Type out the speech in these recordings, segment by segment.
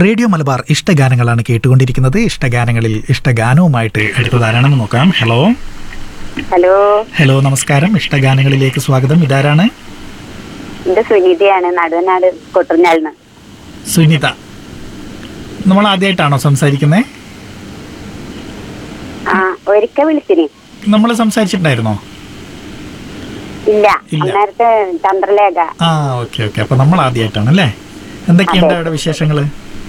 Radio Malabar ഇഷ്ടഗാനങ്ങളാണ് കേട്ടുകൊണ്ടിരിക്കുന്നത് ഇഷ്ടഗാനങ്ങളിൽ ഇഷ്ടഗാനവുമായിട്ട് അടുത്തതാരാണെന്ന് നോക്കാം hello hello hello നമസ്കാരം ഇഷ്ടഗാനങ്ങളിലേക്ക് സ്വാഗതം ഇതാരാണ് എന്റെ സുനിതയാണ് നടുവനാട് കൊട്ടുഞ്ഞാലിന് സുനിത നമ്മൾ ആദ്യമായിട്ടാണോ സംസാരിക്കുന്നത് ആ ഒരിക്കൽ വിളിച്ചിന് നമ്മൾ സംസാരിച്ചിട്ടുണ്ടായിരുന്നോ ഇല്ല ഇല്ല. അന്നേരത്തെ ചന്ദ്രലേഖ ആ ഓക്കെ ഓക്കെ അപ്പൊ നമ്മൾ ആദ്യമായിട്ടാണ് അല്ലേ എന്തൊക്കെയുണ്ട് അവിടെ വിശേഷങ്ങള്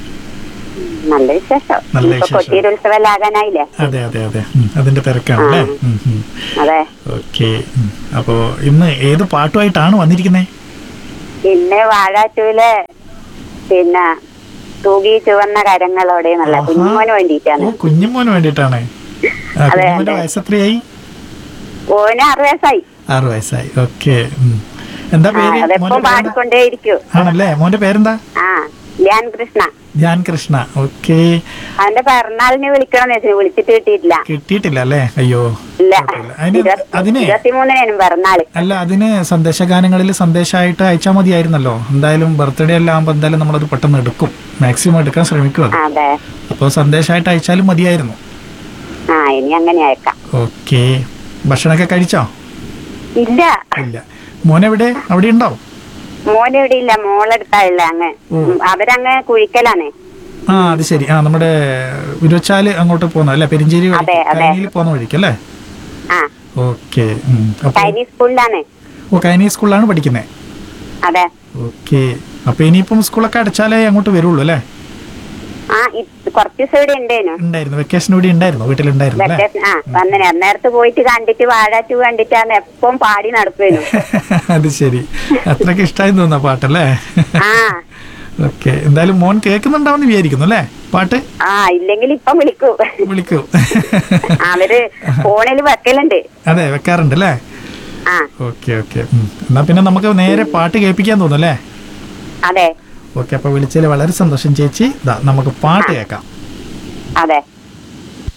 നല്ല വിശേഷം നല്ല ഇപ്പൊ വിശേഷം. കൊട്ടിയൂർ ഉത്സവലാകാനായില്ലേ അതെ അതെ അതെ ഉം, അതിന്റെ തിരക്കാണ് അല്ലേ അതെ ഓക്കെ അപ്പോ ഇന്ന് ഏത് പാട്ടുമായിട്ടാണ് വന്നിരിക്കുന്നത് പിന്നെ വാഴാറ്റൂലെ പിന്നെ തൂകി ചുവന്ന കരങ്ങളോടെ എന്നുള്ള ആഹാ. കുഞ്ഞുമോന് വേണ്ടിയിട്ടാണ് ഓ കുഞ്ഞുമോന് വേണ്ടിയിട്ടാണ് ആ, അതെ, കുഞ്ഞുമോന്റെ അതെ. വയസ്സെത്രയായി ഓന് ആറ് വയസ്സായി ആറ് വയസ്സായി ഓക്കെ എന്താ ആ, പേര് അതെപ്പം മോന്റെ പേരെന്താ? പാടിക്കൊണ്ടേയിരിക്കും ആണല്ലേ മോന്റെ പേരെന്താ ആ ധ്യാൻ കൃഷ്ണ ധ്യാൻ കൃഷ്ണ ഓക്കെ അവന്റെ പിറന്നാളിന് വിളിക്കണമെന്ന് വെച്ചു വിളിച്ചിട്ട് കിട്ടിയിട്ടില്ല കിട്ടിയിട്ടില്ല അല്ലേ അയ്യോ ഇല്ല കുഴപ്പമില്ല. അതിന് ഇരുപത്തി- അതിന് ഇരുപത്തിമൂന്നിനും പിറന്നാള് അല്ല അതിന് സന്ദേശഗാനങ്ങളിൽ സന്ദേശമായിട്ട് അയച്ചാൽ മതിയായിരുന്നല്ലോ എന്തായാലും ബർത്ത്ഡേ എല്ലാം ആകുമ്പോൾ എന്തായാലും നമ്മളത് പെട്ടെന്ന് എടുക്കും മാക്സിമം എടുക്കാൻ ശ്രമിക്കും അത് അതെ അപ്പോൾ സന്ദേശമായിട്ട് അയച്ചാലും മതിയായിരുന്നു ആ ഇനി അങ്ങനെ അയക്കാം ഓക്കെ ഭക്ഷണമൊക്കെ കഴിച്ചോ ഇല്ല ഇല്ല മോനെവിടെ അവിടെ ഉണ്ടാവും മോന് ഇവിടെ ഇല്ല മോളെടുത്തായില്ല അങ്ങ് ഓ. ഉം, അവരങ്ങ് കുഴിക്കലാണ് ആ അത് ശരി ആ നമ്മുടെ ഉരുവച്ചാല് അങ്ങോട്ട് പോകുന്ന അല്ലേ പെരിഞ്ചേരി വഴി അതെ, അതെ. കൈനിയിൽ പോകുന്ന വഴിക്ക് അല്ലേ ആ ഓക്കെ അപ്പൊ ചൈനീസ് സ്കൂളിലാണ് ഓ കൈനി സ്കൂളിലാണ് പഠിക്കുന്നത് അതെ ഓക്കെ അപ്പൊ ഇനിയിപ്പം സ്കൂളൊക്കെ അടച്ചാലേ അങ്ങോട്ട് വരുള്ളൂ അല്ലേ ആ ഇ- കുറച്ച് ദിവസം ഇവിടെ ഉണ്ടേനു ഉണ്ടായിരുന്നു വെക്കേഷൻ ഇവിടെ ഉണ്ടായിരുന്നു വീട്ടിലുണ്ടായിരുന്നു അല്ലേ വെക്കേഷൻ ആ വന്നിന് അന്നേരത്ത് പോയിട്ട് കണ്ടിട്ട് വാഴാറ്റു കണ്ടിട്ടാണ് എപ്പം പാടി നടക്കുവേനു അത് ശരി അത്രയ്ക്ക് ഇഷ്ടമായി തോന്നുന്ന പാട്ടല്ലേ ആ ഓക്കെ എന്തായാലും മോൻ കേൾക്കുന്നുണ്ടാവുമെന്ന് വിചാരിക്കുന്നു അല്ലേ പാട്ട് ആ ഇല്ലെങ്കിൽ ഇപ്പം വിളിക്കൂ വിളിക്കൂ അവര് ഫോണിൽ വെക്കലുണ്ട് അതെ വെക്കാറുണ്ട് അല്ലേ ആ ഓക്കെ ഓക്കെ എന്നാ പിന്നെ നമുക്ക് നേരെ പാട്ട് കേൾപ്പിക്കാൻ തോന്നും അല്ലേ അതെ ഓക്കെ അപ്പൊ വിളിച്ചതിൽ വളരെ സന്തോഷം ചേച്ചി ദാ നമുക്ക് പാട്ട് കേൾക്കാം അതെ